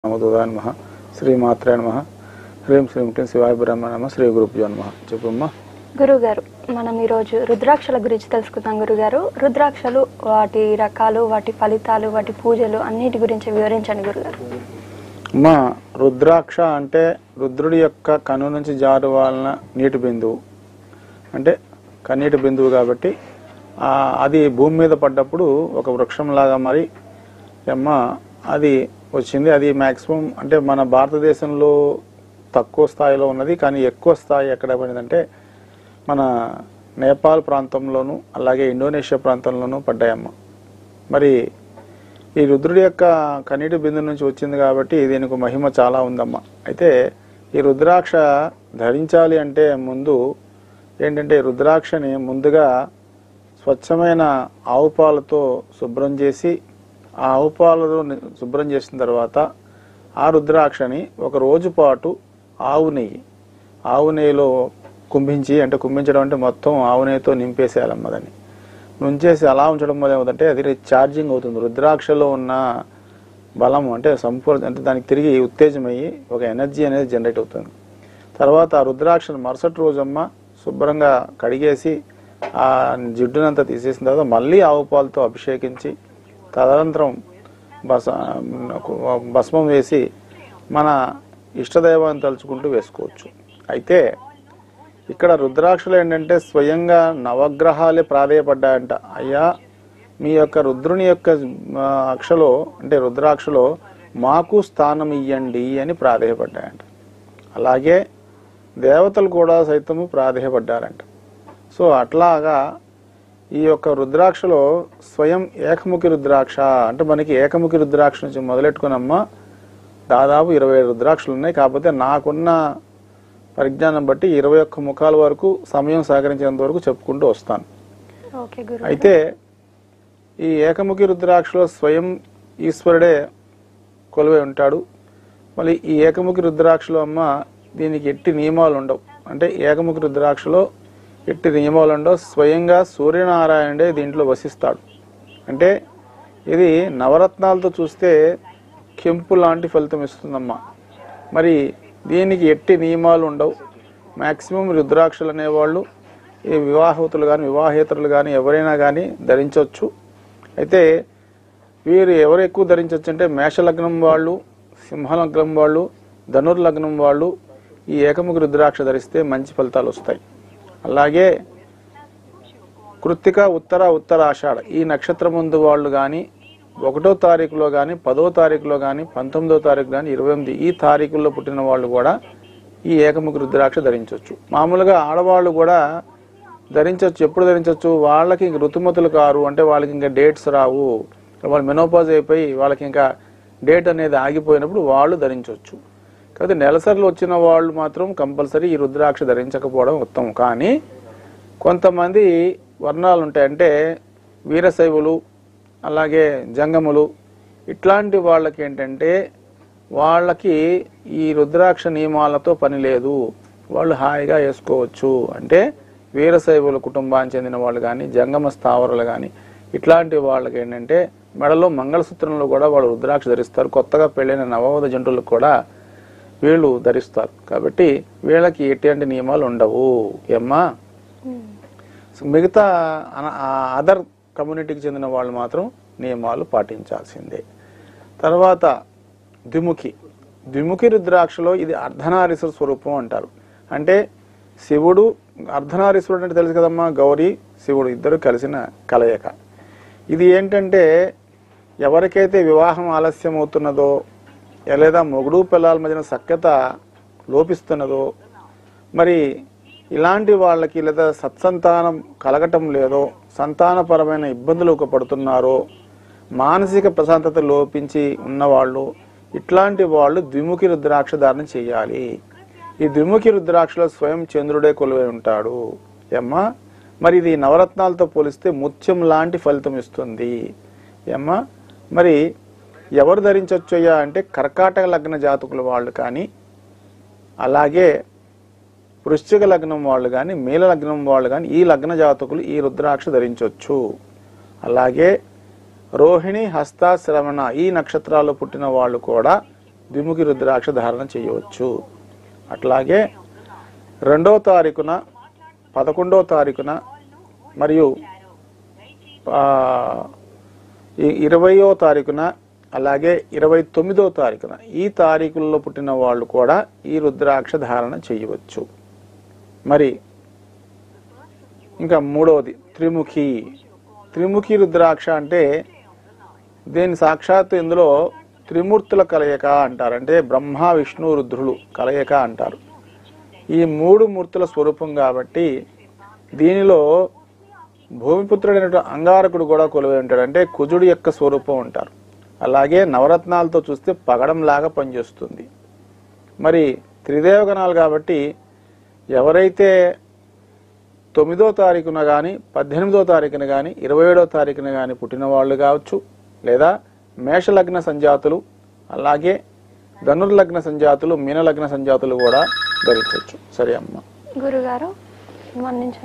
నమోదుగా నమ శ్రీమాత్రే నమ హ్రీం శ్రీం క్లీం శివాయ బ్రహ్మ నమ శ్రీ గురుభ్యో నమ చెప్పమ్మా గురుగారు మనం ఈరోజు రుద్రాక్షల గురించి తెలుసుకుందాం గురుగారు రుద్రాక్షలు వాటి రకాలు వాటి ఫలితాలు వాటి పూజలు అన్నిటి గురించి వివరించండి గురుగారు అమ్మా రుద్రాక్ష అంటే రుద్రుడి యొక్క కను నుంచి జారువాలన నీటి బిందువు అంటే కన్నీటి బిందువు కాబట్టి ఆ, అది భూమి మీద పడ్డప్పుడు ఒక వృక్షంలాగా మరి అమ్మ అది వచ్చింది అది మాక్సిమం అంటే మన భారతదేశంలో తక్కువ స్థాయిలో ఉన్నది కానీ ఎక్కువ స్థాయి ఎక్కడ పడిందంటే మన నేపాల్ ప్రాంతంలోను అలాగే ఇండోనేషియా ప్రాంతంలోనూ పడ్డాయమ్మ మరి ఈ రుద్రుడి యొక్క కన్నీటి బిందు నుంచి వచ్చింది కాబట్టి దీనికి మహిమ చాలా ఉందమ్మా అయితే ఈ రుద్రాక్ష ధరించాలి అంటే ముందు ఏంటంటే ఈ రుద్రాక్షని ముందుగా స్వచ్ఛమైన ఆవు పాలతో శుభ్రం చేసి ఆ ఆవు పాలతో ని- శుభ్రం చేసిన తర్వాత ఆ రుద్రాక్షని ఒక రోజు పాటు ఆవు నెయ్యి ఆవు నెయ్యిలో కుంభించి అంటే కుంభించడం అంటే మొత్తం ఆవు నెయ్యితో నింపేసేయాలమ్మ దాన్ని నుంచేసి అలా ఉంచడం వల్ల ఏమవుతుందంటే అది ఛార్జింగ్ అవుతుంది రుద్రాక్షలో ఉన్న బలం అంటే సంపూర్ణ అంటే దానికి తిరిగి ఉత్తేజమయ్యి ఒక ఎనర్జీ అనేది జనరేట్ అవుతుంది తర్వాత ఆ రుద్రాక్షను మరుసటి రోజమ్మ శుభ్రంగా కడిగేసి ఆ జిడ్డునంతా తీసేసిన తర్వాత మళ్ళీ ఆవు పాలతో అభిషేకించి తదనంతరం బస భస్మం వేసి మన ఇష్టదైవాన్ని తలుచుకుంటూ వేసుకోవచ్చు అయితే ఇక్కడ రుద్రాక్షలు ఏంటంటే స్వయంగా నవగ్రహాలే ప్రాధేయపడ్డాయంట అయ్యా మీ యొక్క రుద్రుని యొక్క ఆ, అక్షలో అంటే రుద్రాక్షలో మాకు స్థానం ఇయ్యండి అని ప్రాధేయపడ్డాయంట అలాగే దేవతలు కూడా సైతము ప్రాధేయపడ్డారంట సో అట్లాగా ఈ యొక్క రుద్రాక్షలో స్వయం ఏకముఖి రుద్రాక్ష అంటే మనకి ఏకముఖి రుద్రాక్ష నుంచి మొదలెట్టుకునమ్మ దాదాపు ఇరవై ఏడు రుద్రాక్షలు ఉన్నాయి కాకపోతే నాకున్న పరిజ్ఞానం బట్టి ఇరవై ఒక్క ముఖాల వరకు సమయం సహకరించేంత వరకు చెప్పుకుంటూ వస్తాను ఓకే గురు అయితే ఈ ఏకముఖి రుద్రాక్షలో స్వయం ఈశ్వరుడే కొలువై ఉంటాడు మళ్ళీ ఈ ఏకముఖి రుద్రాక్షలో అమ్మ దీనికి ఎట్టి నియమాలు ఉండవు అంటే ఏకముఖి రుద్రాక్షలో ఎట్టి నియమాలు ఉండవు స్వయంగా సూర్యనారాయణుడే దీంట్లో వసిస్తాడు అంటే ఇది నవరత్నాలతో చూస్తే కెంపు లాంటి ఫలితం ఇస్తుందమ్మా మరి దీనికి ఎట్టి నియమాలు ఉండవు మాక్సిమం రుద్రాక్షలు అనేవాళ్ళు ఈ వివాహతులు కానీ వివాహేతరులు కానీ ఎవరైనా కానీ ధరించవచ్చు అయితే వీరు ఎవరు ఎక్కువ ధరించవచ్చు అంటే మేషలగ్నం వాళ్ళు సింహలగ్నం వాళ్ళు ధనుర్లగ్నం వాళ్ళు ఈ ఏకముఖ రుద్రాక్ష ధరిస్తే మంచి ఫలితాలు వస్తాయి అలాగే కృత్తిక ఉత్తర ఉత్తర ఆషాఢ ఈ నక్షత్రం ముందు వాళ్ళు కానీ ఒకటో తారీఖులో కానీ పదో తారీఖులో కానీ పంతొమ్మిదో తారీఖు కానీ ఇరవై ఎనిమిది ఈ తారీఖుల్లో పుట్టిన వాళ్ళు కూడా ఈ ఏకముఖ రుద్రాక్ష ధరించవచ్చు మామూలుగా ఆడవాళ్ళు కూడా ధరించవచ్చు ఎప్పుడు ధరించవచ్చు వాళ్ళకి ఇంక ఋతుమతులు కారు అంటే వాళ్ళకి ఇంకా డేట్స్ రావు వాళ్ళు మెనోపాజ్ అయిపోయి వాళ్ళకి ఇంకా డేట్ అనేది ఆగిపోయినప్పుడు వాళ్ళు ధరించవచ్చు కాబట్టి నెలసరిలో వచ్చిన వాళ్ళు మాత్రం కంపల్సరీ ఈ రుద్రాక్ష ధరించకపోవడం ఉత్తమం కానీ కొంతమంది వర్ణాలు ఉంటాయి అంటే వీరశైవులు అలాగే జంగములు ఇట్లాంటి వాళ్ళకి ఏంటంటే వాళ్ళకి ఈ రుద్రాక్ష నియమాలతో పని లేదు వాళ్ళు హాయిగా వేసుకోవచ్చు అంటే వీరశైవుల కుటుంబానికి చెందిన వాళ్ళు కానీ జంగమ స్థావరాలు కానీ ఇట్లాంటి వాళ్ళకి ఏంటంటే మెడలో మంగళసూత్రంలో కూడా వాళ్ళు రుద్రాక్ష ధరిస్తారు కొత్తగా పెళ్ళైన నవోద జంతువులకు కూడా వీళ్ళు ధరిస్తారు కాబట్టి వీళ్ళకి ఎటువంటి నియమాలు ఉండవు ఏమ్మా ఉమ్. సో మిగతా అదర్ కమ్యూనిటీకి చెందిన వాళ్ళు మాత్రం నియమాలు పాటించాల్సిందే తర్వాత ద్విముఖి ద్విముఖి రుద్రాక్షలో ఇది అర్ధనారీశ్వర స్వరూపం అంటారు అంటే శివుడు అర్ధనారీశ్వరుడు అంటే తెలుసు కదమ్మా గౌరీ శివుడు ఇద్దరు కలిసిన కలయిక ఇది ఏంటంటే ఎవరికైతే వివాహం ఆలస్యం అవుతున్నదో లేదా మొగుడు పిల్లల మధ్యన సఖ్యత లోపిస్తున్నదో మరి ఇలాంటి వాళ్ళకి లేదా సత్సంతానం కలగటం లేదో సంతానపరమైన ఇబ్బందులు పడుతున్నారో మానసిక ప్రశాంతత లోపించి ఉన్నవాళ్ళు ఇట్లాంటి వాళ్ళు ద్విముఖి రుద్రాక్ష ధారణ చేయాలి ఈ ద్విముఖి రుద్రాక్షలో స్వయం చంద్రుడే కొలువై ఉంటాడు ఏమ్మా మరి ఇది నవరత్నాలతో పోలిస్తే ముత్యం లాంటి ఫలితం ఇస్తుంది ఏమ్మా మరి ఎవరు ధరించవచ్చయ్యా అంటే కర్కాటక లగ్న జాతకుల వాళ్ళు కానీ అలాగే వృశ్చిక లగ్నం వాళ్ళు కానీ మీల లగ్నం వాళ్ళు కానీ ఈ లగ్న జాతకులు ఈ రుద్రాక్ష ధరించవచ్చు అలాగే రోహిణి హస్త శ్రవణ ఈ నక్షత్రాల్లో పుట్టిన వాళ్ళు కూడా ద్విముఖి రుద్రాక్ష ధారణ చేయవచ్చు అట్లాగే రెండో తారీఖున పదకొండో తారీఖున మరియు ఆ, ఈ ఇరవయో తారీఖున అలాగే ఇరవై తొమ్మిదో తారీఖున ఈ తారీఖుల్లో పుట్టిన వాళ్ళు కూడా ఈ రుద్రాక్ష ధారణ చేయవచ్చు మరి ఇంకా మూడవది త్రిముఖి త్రిముఖి రుద్రాక్ష అంటే దీని సాక్షాత్తు ఇందులో త్రిమూర్తుల కలయిక అంటారు అంటే బ్రహ్మ విష్ణు రుద్రులు కలయిక అంటారు ఈ మూడు మూర్తుల స్వరూపం కాబట్టి దీనిలో భూమిపుత్రుడైనటువంటి అంగారకుడు కూడా కొలువై ఉంటాడు అంటే కుజుడు యొక్క స్వరూపం ఉంటారు అలాగే నవరత్నాలతో చూస్తే పగడంలాగా పనిచేస్తుంది మరి త్రిదేవగణాలు కాబట్టి ఎవరైతే తొమ్మిదో తారీఖున కానీ పద్దెనిమిదో తారీఖున కానీ ఇరవై ఏడో తారీఖున కానీ పుట్టిన వాళ్ళు కావచ్చు లేదా మేషలగ్న సంజాతులు అలాగే ధనుర్లగ్న సంజాతులు మీనలగ్న సంజాతులు కూడా ధరించవచ్చు సరే అమ్మ గురుగారు మన్నించండి